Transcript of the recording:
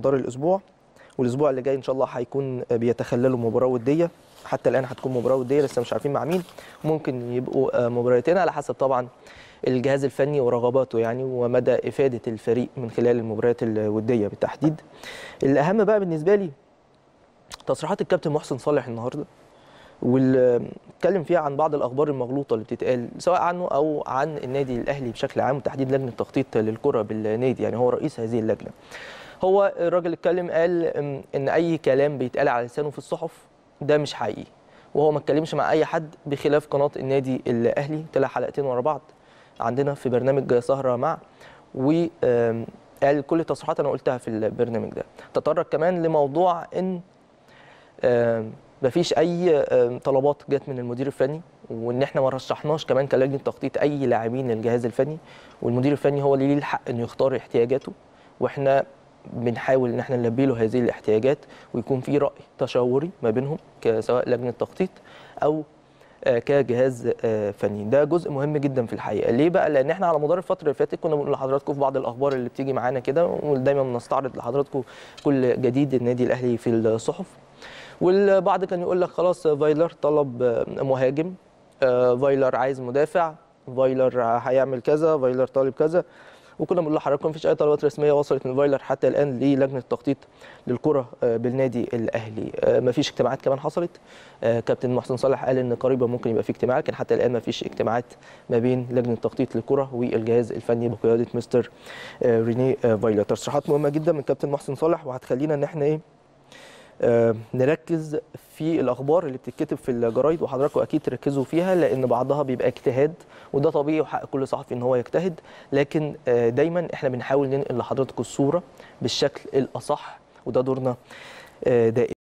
مدار الاسبوع والاسبوع اللي جاي ان شاء الله هيكون بيتخللوا مباراه وديه حتى الان هتكون مباراه وديه لسه مش عارفين مع مين ممكن يبقوا مباراتين على حسب طبعا الجهاز الفني ورغباته يعني ومدى افاده الفريق من خلال المباريات الوديه بالتحديد الاهم بقى بالنسبه لي تصريحات الكابتن محسن صالح النهارده واللي اتكلم فيها عن بعض الاخبار المغلوطه اللي بتتقال سواء عنه او عن النادي الاهلي بشكل عام وتحديد لجنه التخطيط للكره بالنادي يعني هو رئيس هذه اللجنه هو الراجل اتكلم قال ان اي كلام بيتقال على لسانه في الصحف ده مش حقيقي وهو ما اتكلمش مع اي حد بخلاف قناه النادي الاهلي طلع حلقتين ورا بعض عندنا في برنامج سهره مع و قال كل التصريحات انا قلتها في البرنامج ده تطرق كمان لموضوع ان مفيش اي طلبات جت من المدير الفني وان احنا ما رشحناش كمان كلجنه تخطيط اي لاعبين للجهاز الفني والمدير الفني هو اللي ليه الحق انه يختار احتياجاته واحنا بنحاول ان احنا نلبي له هذه الاحتياجات ويكون في راي تشاوري ما بينهم سواء لجنه تخطيط او كجهاز فني ده جزء مهم جدا في الحقيقه ليه بقى لان احنا على مدار الفتره اللي فاتت كنا بنقول لحضراتكم في بعض الاخبار اللي بتيجي معانا كده ودايما بنستعرض لحضراتكم كل جديد النادي الاهلي في الصحف والبعض كان يقول لك خلاص فايلر طلب مهاجم فايلر عايز مدافع فايلر هيعمل كذا فايلر طالب كذا وكنا بنقول لحضراتكم مفيش اي طلبات رسميه وصلت من فايلر حتى الان للجنه التخطيط للكره بالنادي الاهلي مفيش اجتماعات كمان حصلت كابتن محسن صالح قال ان قريبا ممكن يبقى في اجتماع لكن حتى الان مفيش اجتماعات ما بين لجنه التخطيط للكره والجهاز الفني بقياده مستر ريني فايلر تصريحات مهمه جدا من كابتن محسن صالح وهتخلينا ان احنا ايه نركز في الاخبار اللي بتتكتب في الجرايد وحضراتكم اكيد تركزوا فيها لان بعضها بيبقى اجتهاد وده طبيعي وحق كل صحفي ان هو يجتهد لكن دايما احنا بنحاول ننقل لحضراتكم الصوره بالشكل الاصح وده دورنا دائما